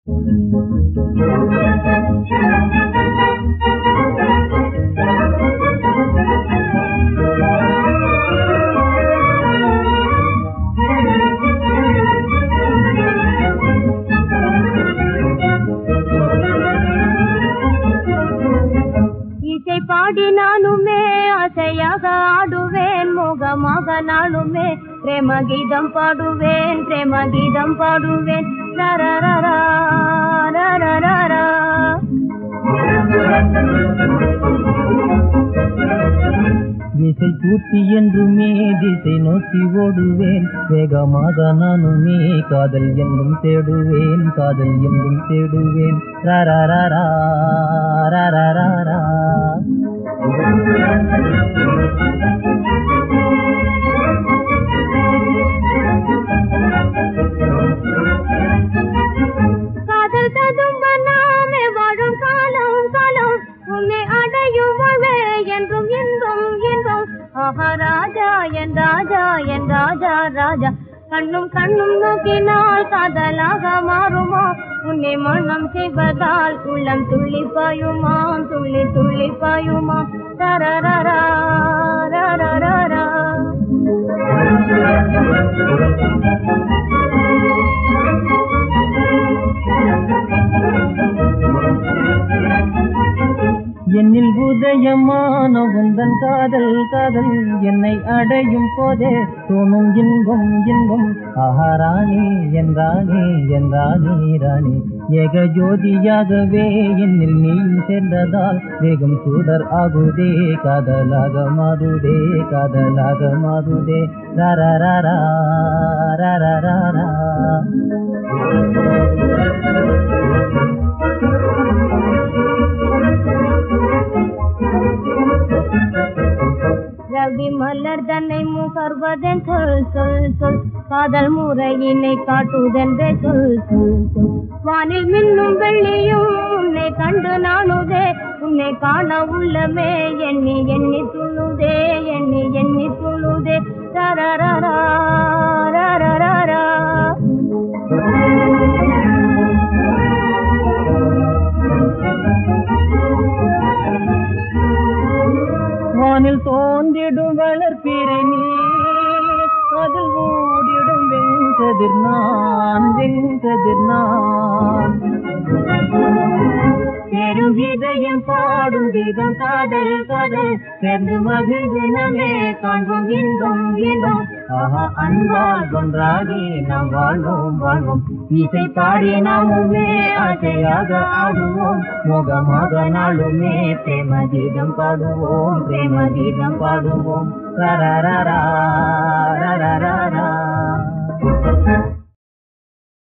இசை பாடி நானுமே அசையாக ஆடுவேன் மோகமாக நாளுமே பிரேம கீதம் பாடுவேன் பிரேம கீதம் பாடுவேன் ரரரரா, ரரரரா. விசை பூர்த்தி என்றுமே திசை நோக்கி ஓடுவேன் வேகமாக நானுமே காதல் என்றும் தேடுவேன் காதல் என்றும் தேடுவேன் ரரரரா, ரரரரா. காதல் ததும்ப நாமே வாழும் காலம் காலம் உன்னை அடையும் வாழ்வே என்றும் இன்பம் இன்பம் ஆஹா ராஜா என் ராஜா என் ராஜா ராஜா கண்ணும் கண்ணும் நோக்கினால் காதலாக மாறுமா உன்னை மனம் செய்வதால் உள்ளம் துள்ளி பாயுமாம் துள்ளி துள்ளி பாயுமாம் தரரரா ரரரரா என்னில் உதயமான உந்தன் காதல் காதல் என்னை அடையும் போதே தோணும் இன்பம் இன்பம் ஆஹா ராணி என் ராணி என் ராணி ராணி ஏக ஜோதியாகவே என்னில் நீயும் சேர்ந்ததால் வேகம் சூடர் ஆகுதே காதலாக மாறுதே காதலாக மாறுதே ரரரரா ரரரரா ரவி மலர் தன்னை முகர்வதன் சொல் சொல் சொல் காதல் முறையினை காட்டுதென்றே சொல் சொல் சொல் வானில் மின்னும் வெள்ளியும் உன்னை கண்டு நானுதே உன்னை காண உள்ளமே எண்ணி எண்ணி துள்ளுதே எண்ணி எண்ணி துள்ளுதே ரரரரா ரரரரா வானில் தோன்றிடும் வளர்ப்பிறை நீ அதில் ஓடிடும் வெங்கதிர் நான் வெங்கதிர் நான் பெரும் இதயம் பாடும் கீதம் காதல் காதல் சேர்ந்து மகிழ்ந்து நமே காண்போம் இன்பம் இன்பம் ஆஹா அன்பால் ஒன்றாகி நாம் வாழ்வோம் வாழ்வோம் இசை பாடி நாமுமே ஆசையாக ஆடுவோம் முகமாக நாளுமே பிரேம கீதம் பாடுவோம் பிரேம கீதம் பாடுவோம் ரரரரா